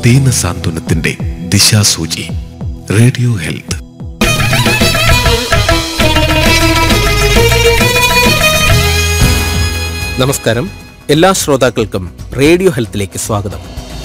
ദീനസാന്ത്വനത്തിന്റെ ദിശാസൂചി radio health നമസ്കാരം എല്ലാ ശ്രോതാക്കൾക്കും റേഡിയോ ഹെൽത്തിലേക്ക് സ്വാഗതം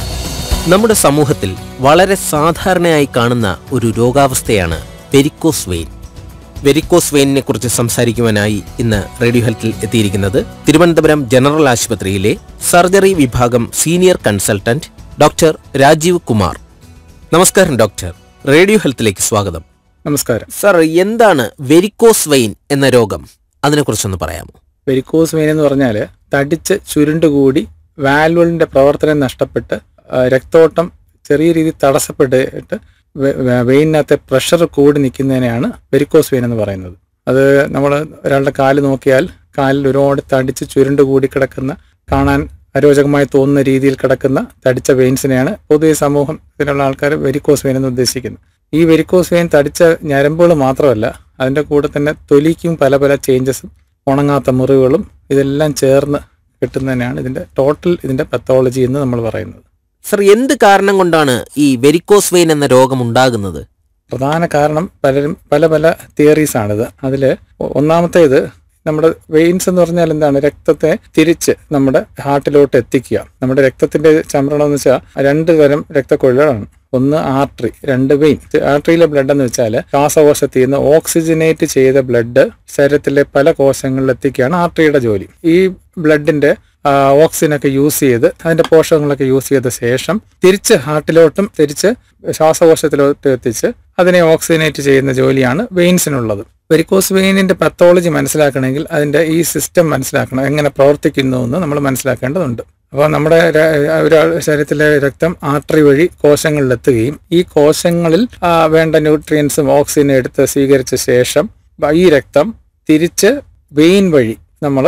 നമ്മുടെ സമൂഹത്തിൽ വളരെ സാധാരണയായി കാണുന്ന ഒരു രോഗാവസ്ഥയാണ് വെരിക്കോസ് വെയിൻ വെരിക്കോസ് വെയിനിനെ കുറിച്ച് സംസാരിക്കുവാനായി ഇന്ന് റേഡിയോ ഹെൽത്തിൽ എത്തിയിരിക്കുന്നത് തിരുവനന്തപുരം ജനറൽ ആശുപത്രിയിലെ സർജറി വിഭാഗം senior consultant doctor Rajeev Kumar നമസ്കാരം ഡോക്ടർ റേഡിയോ ഹെൽത്തിലേക്ക് സ്വാഗതം നമസ്കാരം സർ എന്താണ് വെരിക്കോസ് വെയിൻ എന്ന രോഗം അതിനെക്കുറിച്ചൊന്ന് പറയാമോ വെരിക്കോസ് വെയിൻ എന്ന് പറഞ്ഞാൽ തടിച്ച് ചുരുണ്ടുകൂടി വാൽവുകളിന്റെ പ്രവർത്തനം നഷ്ടപ്പെട്ട് ആ, രക്തോട്ടം ചെറിയ രീതിയിൽ തടസ്സപ്പെട്ടിട്ട് വെ- വെ- വെയിനകത്തെ പ്രഷർ കൂടി നിൽക്കുന്നതിനെയാണ് വെരിക്കോസ് വെയിൻ എന്ന് പറയുന്നത് അത് നമ്മൾ ഒരാളുടെ കാല് നോക്കിയാൽ കാലിൽ ഒരുപാട് തടിച്ച് ചുരുണ്ടുകൂടി കിടക്കുന്ന കാണാൻ അരോചകമായി തോന്നുന്ന രീതിയിൽ കിടക്കുന്ന തടിച്ച വെയിൻസിനെയാണ് പൊതുവെ സമൂഹത്തിലുള്ള ആൾക്കാർ വെരിക്കോസ് വെയിൻ എന്ന് ഉദ്ദേശിക്കുന്നത് ഈ വെരിക്കോസ് വെയിൻ തടിച്ച ഞരമ്പുകൾ മാത്രമല്ല അതിൻ്റെ കൂടെ തന്നെ തൊലിക്കും പല പല ചേഞ്ചസും ഉണങ്ങാത്ത മുറിവുകളും ഇതെല്ലാം ചേർന്ന് കിട്ടുന്നതിനാണ് ഇതിൻ്റെ ടോട്ടൽ ഇതിൻ്റെ പത്തോളജി എന്ന് നമ്മൾ പറയുന്നത് സർ എന്ത് കാരണം കൊണ്ടാണ് ഈ വെരിക്കോസ് വെയിൻ എന്ന രോഗം ഉണ്ടാകുന്നത് പ്രധാന കാരണം പലരും പല പല തിയറീസ് ആണിത് അതിൽ ഒന്നാമത്തേത് നമ്മുടെ വെയിൻസ് എന്ന് പറഞ്ഞാൽ എന്താണ് രക്തത്തെ തിരിച്ച് നമ്മുടെ ഹാർട്ടിലോട്ട് എത്തിക്കുക നമ്മുടെ രക്തത്തിന്റെ ചംരണം എന്ന് വെച്ചാൽ രണ്ട് തരം രക്തക്കൊഴലാണ് ഒന്ന് ആർട്ടറി രണ്ട് വെയിൻ ആർട്ടറിയിലെ ബ്ലഡ് എന്ന് വെച്ചാൽ ശ്വാസകോശത്തിൽ നിന്ന് ഓക്സിജനേറ്റ് ചെയ്ത ബ്ലഡ് ശരീരത്തിലെ പല കോശങ്ങളിൽ എത്തിക്കുകയാണ് ആർട്ടറിയുടെ ജോലി ഈ ബ്ലഡിന്റെ ഓക്സിജനൊക്കെ യൂസ് ചെയ്ത് അതിന്റെ പോഷകങ്ങളൊക്കെ യൂസ് ചെയ്ത ശേഷം തിരിച്ച് ഹാർട്ടിലോട്ടും തിരിച്ച് ശ്വാസകോശത്തിലോട്ട് എത്തിച്ച് അതിനെ ഓക്സിജനേറ്റ് ചെയ്യുന്ന ജോലിയാണ് വെയിൻസിനുള്ളത് വെരിക്കോസ് വെയിനിന്റെ പത്തോളജി മനസ്സിലാക്കണമെങ്കിൽ അതിന്റെ ഈ സിസ്റ്റം മനസ്സിലാക്കണം എങ്ങനെ പ്രവർത്തിക്കുന്നു എന്ന് നമ്മൾ മനസ്സിലാക്കേണ്ടതുണ്ട് അപ്പോൾ നമ്മുടെ ര- ഒരാൾ ശരീരത്തിലെ രക്തം ആർട്ടറി വഴി കോശങ്ങളിലെത്തുകയും ഈ കോശങ്ങളിൽ ആ, വേണ്ട ന്യൂട്രിയൻസും ഓക്സിജനും എടുത്ത് സ്വീകരിച്ച ശേഷം ബ- ഈ രക്തം തിരിച്ച് വെയിൻ വഴി നമ്മൾ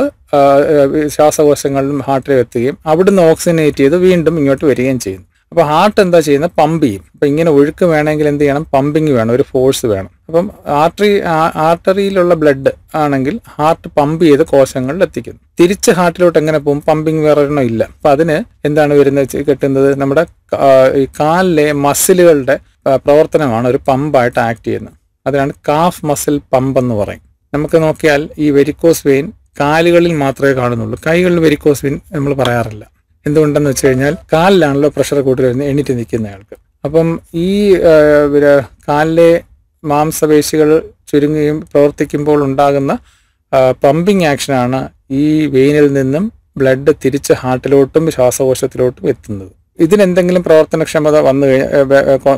ശ്വാസകോശങ്ങളിലും ഹാർട്ടിലും എത്തുകയും അവിടുന്ന് ഓക്സിജനേറ്റ് ചെയ്ത് വീണ്ടും ഇങ്ങോട്ട് വരികയും ചെയ്യുന്നു അപ്പോൾ ഹാർട്ട് എന്താ ചെയ്യുന്നത് പമ്പ് ചെയ്യും അപ്പം ഇങ്ങനെ ഒഴുക്ക് വേണമെങ്കിൽ എന്ത് ചെയ്യണം പമ്പിങ് വേണം ഒരു ഫോഴ്സ് വേണം അപ്പം ആർട്ടറി ആർട്ടറിയിലുള്ള ബ്ലഡ് ആണെങ്കിൽ ഹാർട്ട് പമ്പ് ചെയ്ത് കോശങ്ങളിൽ എത്തിക്കുന്നു തിരിച്ച് ഹാർട്ടിലോട്ട് എങ്ങനെ പോകും പമ്പിങ് വേറെ ഒരെണ്ണം ഇല്ല അപ്പം അതിന് എന്താണ് വരുന്നത് വെച്ച് കിട്ടുന്നത് നമ്മുടെ കാ- ഈ കാലിലെ മസിലുകളുടെ ആ, പ്രവർത്തനമാണ് ഒരു പമ്പായിട്ട് ആക്ട് ചെയ്യുന്നത് അതിനാണ് കാഫ് മസിൽ പമ്പ് എന്ന് പറയും നമുക്ക് നോക്കിയാൽ ഈ വെരിക്കോസ് വെയിൻ കാലുകളിൽ മാത്രമേ കാണുന്നുള്ളൂ കൈകളിൽ വെരിക്കോസ് വെയിൻ നമ്മൾ പറയാറില്ല എന്തുകൊണ്ടെന്ന് വെച്ച് കഴിഞ്ഞാൽ കാലിലാണല്ലോ പ്രഷർ കൂടുതൽ വരുന്നത് എണീറ്റ് നിൽക്കുന്നയാൾക്ക് അപ്പം ഈ ആ, പിന്നെ കാലിലെ മാംസപേശികൾ ചുരുങ്ങുകയും പ്രവർത്തിക്കുമ്പോൾ ഉണ്ടാകുന്ന പമ്പിങ് ആക്ഷനാണ് ഈ വെയിനിൽ നിന്നും ബ്ലഡ് തിരിച്ച് ഹാർട്ടിലോട്ടും ശ്വാസകോശത്തിലോട്ടും എത്തുന്നത് ഇതിനെന്തെങ്കിലും പ്രവർത്തനക്ഷമത വന്നു കഴിഞ്ഞാൽ